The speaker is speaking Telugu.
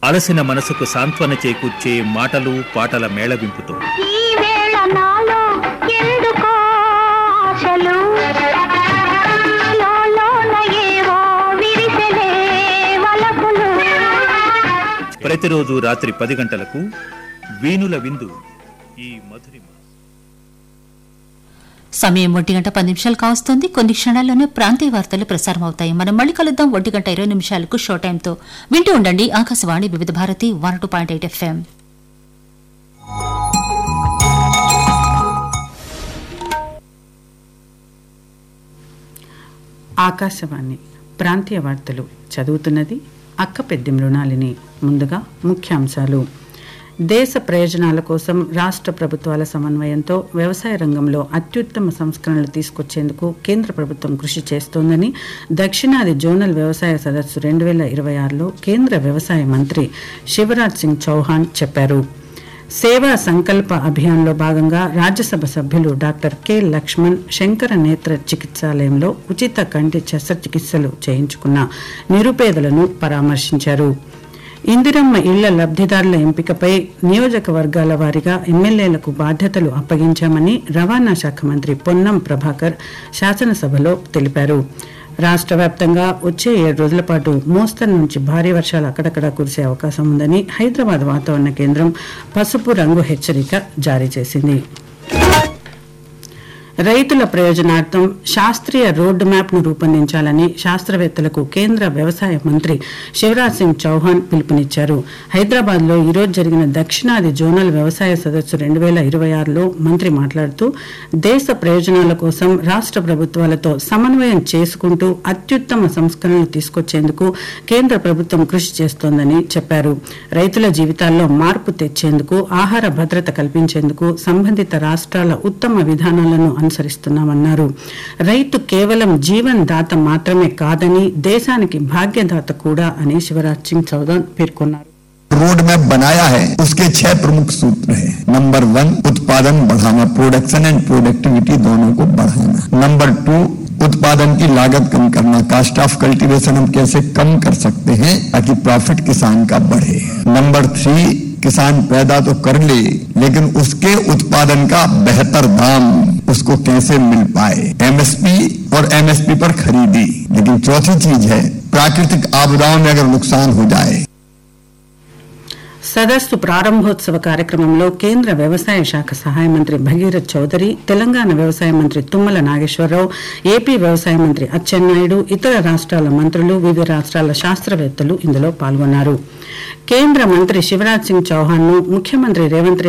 అలసిన మనసుకు సాంత్వన చేకూర్చే మాటలు పాటల మేళవింపుతో ఈ వేళ నాలో ఎందుకో ఆశలు లోలోన ఏవో విరిసెలే వలపులు ప్రతిరోజు రాత్రి పది గంటలకు వీణుల విందు ఈ మధురిమ సమయం ఒంటి గంట పది నిమిషాలు కావస్తుంది కొన్ని క్షణాల్లోనే ప్రాంతీయ వార్తలు ప్రసారం అవుతాయి మనం మళ్ళీ కలుద్దాం ఒంటి గంట ఇరవై నిమిషాలకు షో టైంతో వింటూ ఉండండి Akashvani Vividh Bharati one two point eight F M Akashvani ప్రాంతీయ వార్తలు చదువుతున్నది అక్క పెద్ది మృణాలిని ముందుగా ముఖ్యాంశాలు దేశ ప్రయోజనాల కోసం రాష్ట్ర ప్రభుత్వాల సమన్వయంతో వ్యవసాయ రంగంలో అత్యుత్తమ సంస్కరణలు తీసుకొచ్చేందుకు కేంద్ర ప్రభుత్వం కృషి చేస్తోందని దక్షిణాది జోనల్ వ్యవసాయ సదస్సు రెండు వేల ఇరవై ఆరులో కేంద్ర వ్యవసాయ మంత్రి శివరాజ్ సింగ్ చౌహాన్ చెప్పారు సేవా సంకల్ప అభియాన్లో భాగంగా రాజ్యసభ సభ్యులు డాక్టర్ కె లక్ష్మణ్ శంకర నేత్ర చికిత్సాలయంలో ఉచిత కంటి శస్త్రచికిత్సలు చేయించుకున్న నిరుపేదలను పరామర్శించారు ఇందిరమ్మ ఇళ్ల లబ్ధిదారుల ఎంపికపై నియోజకవర్గాల వారీగా ఎమ్మెల్యేలకు బాధ్యతలు అప్పగించామని రవాణా శాఖ మంత్రి పొన్నం ప్రభాకర్ శాసనసభలో తెలిపారు రాష్ట్ర వ్యాప్తంగా వచ్చే ఏడు రోజుల పాటు మోస్తరు నుంచి భారీ వర్షాలు అక్కడక్కడ కురిసే అవకాశం ఉందని హైదరాబాద్ వాతావరణ కేంద్రం పసుపు రంగు హెచ్చరిక జారీ చేసింది రైతుల ప్రయోజనార్థం శాస్త్రీయ రోడ్డు మ్యాప్ ను రూపొందించాలని శాస్త్రవేత్తలకు కేంద్ర వ్యవసాయ మంత్రి శివరాజ్ సింగ్ చౌహాన్ పిలుపునిచ్చారు హైదరాబాద్ లో ఈరోజు జరిగిన దక్షిణాది జోనల్ వ్యవసాయ సదస్సు రెండు వేల ఇరవై ఆరులో మంత్రి మాట్లాడుతూ దేశ ప్రయోజనాల కోసం రాష్ట్ర ప్రభుత్వాలతో సమన్వయం చేసుకుంటూ అత్యుత్తమ సంస్కరణలు తీసుకొచ్చేందుకు కేంద్ర ప్రభుత్వం కృషి చేస్తోందని చెప్పారు రైతుల జీవితాల్లో మార్పు తెచ్చేందుకు ఆహార భద్రత కల్పించేందుకు సంబంధిత రాష్ట్రాల ఉత్తమ విధానాలను అనుసరిస్తున్నామన్నారు రైతు కేవలం జీవన్ దాత మాత్రమే కాదని దేశానికి భాగ్యదాత కూడా అని శివరాజ్ సింగ్ చౌహాన్ పేర్కొన్నారు रोड मैप बनाया है उसके छह प्रमुख सूत्र हैं नंबर वन उत्पादन बढ़ाना प्रोडक्शन एंड प्रोडक्टिविटी दोनों को बढ़ाना नंबर टू उत्पादन की लागत कम करना कास्ट ऑफ कल्टीवेशन हम कैसे कम कर सकते हैं ताकि प्रॉफिट किसान का बढ़े नंबर थ्री किसान पैदा तो कर ले लेकिन उसके उत्पादन का बेहतर दाम उसको कैसे मिल पाए एमएसपी और एमएसपी पर खरीदी लेकिन चौथी चीज है प्राकृतिक आपदाओं में अगर नुकसान हो जाए సదస్సు ప్రారంభోత్సవ కార్యక్రమంలో కేంద్ర వ్యవసాయ శాఖ సహాయ మంత్రి భగీరథ్ చౌదరి తెలంగాణ వ్యవసాయ మంత్రి తుమ్మల నాగేశ్వరరావు ఏపీ వ్యవసాయ మంత్రి అచ్చెన్నాయుడు ఇతర రాష్ట్రాల మంత్రులు వివిధ రాష్ట్రాల శాస్త్రవేత్తలు ఇందులో పాల్గొన్నారు కేంద్ర మంత్రి శివరాజ్ సింగ్ చౌహాన్ ను ముఖ్యమంత్రి రేవంత్ రెడ్డి